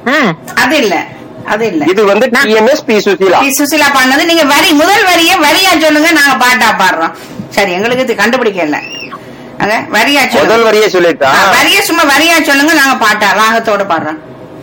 ஆ, அது இல்ல அது இல்ல இது வந்து TMS P Susheela P. Susheela பாடினது நீங்க வரி முதல் வரிய வரியா சொல்லுங்க நாங்க பாட்டா பாடுறோம் சரி எங்களுக்கு இது கண்டுபிடிக்கல அங்க வரியா முதல் சொல்லுங்க வரியே சொல்லிட்டா ஆ, வரிய சும்மா வரியா சொல்லுங்க நாங்க பாட்டா ராகத்தோட பாடுறோம்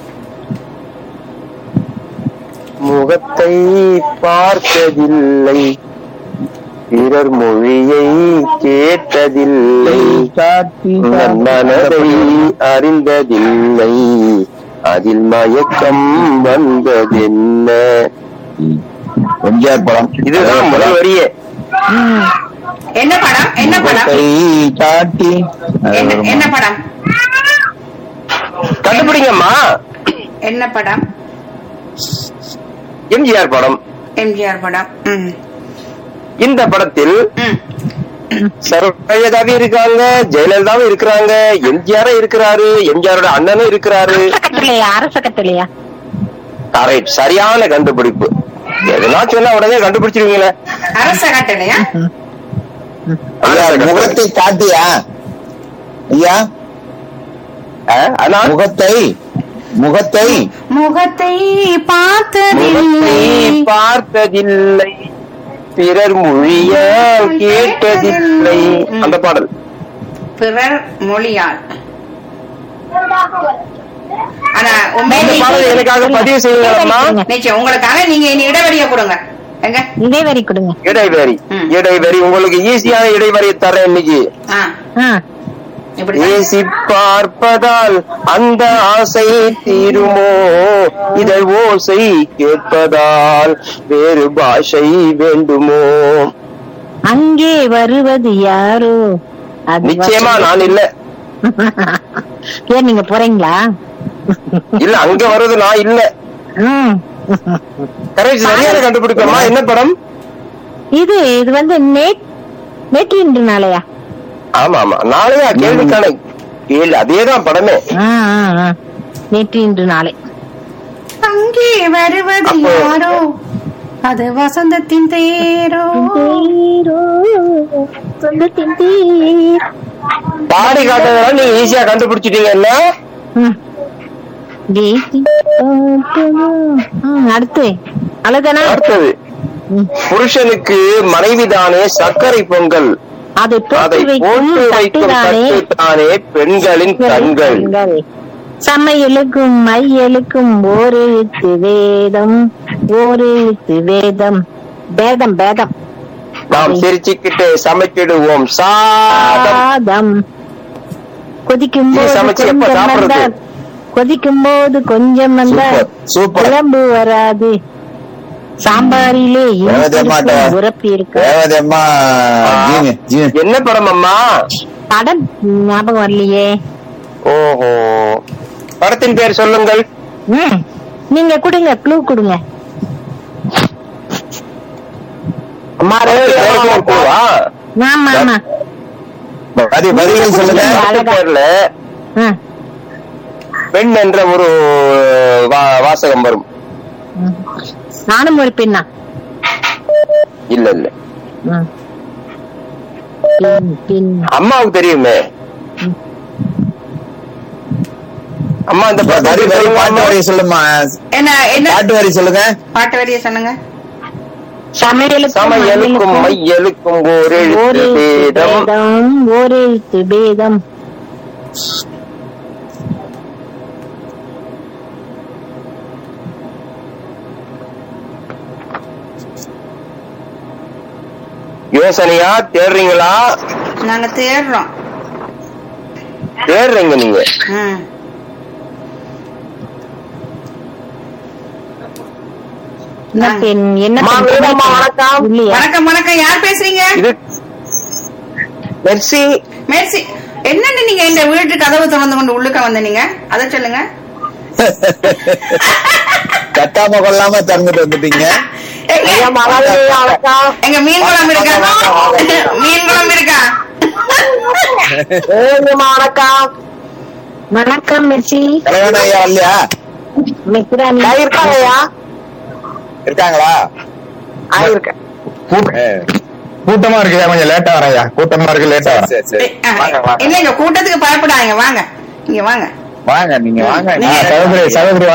முகத்தை பார்த்ததில்லை பிறர் மொழியை கேட்டதில்லை உன் மனதை அறிந்ததில்லை அதில் மயக்கம் வந்ததென்ன எம்ஜிஆர் படம் இதுதான் முதல் வரியே ம். என்ன படம் என்ன படம் முகத்தை காட்டி என்ன என்ன படம் கண்டுபிடிங்கம்மா என்ன படம் எம்ஜிஆர் படம் எம்ஜிஆர் படம் ம் இந்த படத்தில் ம் சரோஜாவும் இருக்காங்க ஜெயலலிதாவும் இருக்கிறாங்க எம்ஜிஆரும் இருக்கிறாரு எம்ஜிஆரோட அண்ணனும் இருக்கிறாரு அரச கட்டளையா அரச கட்டளையா கரெக்ட் சரியான கண்டுபிடிப்பு எதனா சொன்னா உடனே கண்டுபிடிச்சிருவீங்களே அரச கட்டளையா ஐயா முகத்தை காட்டியா ஐயா ஆ, ஆனா முகத்தை முகத்தை முகத்தை முகத்தை பார்த்ததில்லை பார்த்ததில்லை பிறர் மொழியால் கேட்டதில்லை அந்த பாடல் பிறர் மொழியால் ஆனா இந்த உண்மையிலே பாடல் எனக்காக பதிவு செய்யுங்கம்மா நிச்சயம் உங்களுக்காக நீங்க இனி இடைவெளிய கொடுங்க எங்க இதே வரி கொடுங்க இடைவெளி ம். இடைவெளி உங்களுக்கு ஈஸியான இடைவெளியை தரேன் இன்னைக்கு ஆ ஆ, இப்படி ஏசி பார்ப்பதால் அந்த ஆசை தீருமோ இதழ் ஓசை கேட்பதால் வேறு பாஷை வேண்டுமோ அங்கே வருவது யாரோ அது நிச்சயமா நான் இல்ல ஏன் நீங்க போறீங்களா இல்ல அங்க வர்றது நான் இல்ல ம். கரெக்ட் சரியான கண்டுபிடிப்போமா என்ன படம் இது இது வந்து நேட் நேற்று இன்று நாளையா ஆமா ஆமா நாளையா கேள்விக்கான கேள்வி அதேதான் படமே ஆ, ஆ, ஆ. நேற்று இன்று நாளை அங்கே வருவது அப்போ- யாரோ அது வசந்தத்தின் தேரோ தேரோ, சொந்தத்தின் தேர். பாடி காட்டுறதுனால நீங்க ஈஸியா கண்டுபிடிச்சிட்டீங்கன்னா ம். தேசி காட்டமோ. ம், அடுத்து அழகனா அடுத்தது புருஷனுக்கு மனைவிதானே சர்க்கரை பொங்கல் அதை அதை போட்டு வைக்கும் போட்டு வைக்கும் தட்டுதானே தட்டுத்தானே பெண்களின் கண்கள் கண்கள். சமையலுக்கும் மையலுக்கும் ஒரு எழுத்து வேதம் ஒரு எழுத்து வேதம் பேதம் பேதம் நாம் சிரிச்சுக்கிட்டு சமைக்கிடுவோம் சாதம் சாதம் கொதிக்கும் இது போது சமைச்சு எப்ப கொஞ்சம் சாப்பிடுறது? வந்தால் கொதிக்கும் போது கொஞ்சம் வந்தால் சூப்பர், சூப்பர். குழம்பு வராது சாம்பாரிலே வேகதே மாட்டேன். உரப்பி இருக்கு தேவதம்மா ஜீனி ஜீனி என்ன படம் அம்மா படம் ஞாபகம் வரலையே ஓஹோ படத்தின் பேர் சொல்லுங்கள் ம். நீங்க கொடுங்க க்ளூ கொடுங்க அம்மா பூவா ஆமா ஆமா பதி பதில்கள் சொல்லுங்க அழகா. பேர்ல ஆ. பெண் என்ற ஒரு வா- வாசகம் வரும் ம். நானும் ஒரு பெண்ணா இல்ல இல்ல ம். பெண், பெண். அம்மாவுக்கு தெரியுமே அம்மா இந்த வரி வரி பாட்டு படம் வரி சொல்லுமா என்ன என்ன பாட்டு வரி சொல்லுங்க பாட்டு வரிய சொன்னுங்க சமையலுக்கும் சமையலுக்கும் மையலுக்கும் மையலுக்கும் ஒரு ஒரு எழுத்து எழுத்து பேதம் பேதம் ஒரு எழுத்து பேதம் யோசனையா தேடுறீங்களா நாங்க தேடுறோம் தேடுறீங்க நீங்க ம். என்ன பெண் என்ன அம்மா, பெண் வேணுமா, வணக்கம். இல்லையா வணக்கம் வணக்கம் யார் பேசுறீங்க இது மெர்சி மேர்சி என்னன்னு நீங்க இந்த வீட்டு கதவு திறந்து கொண்டு உள்ளுக்க வந்த நீங்க அத சொல்லுங்க கட்டாம கொள்ளாம திறந்துட்டு வந்துட்டீங்க எங்க எங்க மீன் குழம்பு இருக்கா மீன் குழம்பு இருக்கா வணக்கம் வணக்கம் மெர்சி கல்யாணம் ஐயா இல்லையா மெக்ரானி இருக்காங்கய்யா இருக்காங்களா ஆயிருக்கேன் ஏ, கூட்டமா இருக்குயா கொஞ்சம் லேட்டா வரையா கூட்டமா இருக்கு லேட்டா சரி, வரேன் சரி சரி அஹ், வாங்க, வாங்க. இல்லைங்க கூட்டத்துக்கு பயப்படாதீங்க வாங்க இங்க வாங்க வாங்க நீங்க வாங்க நீங்க- சகோதரி சகோதரி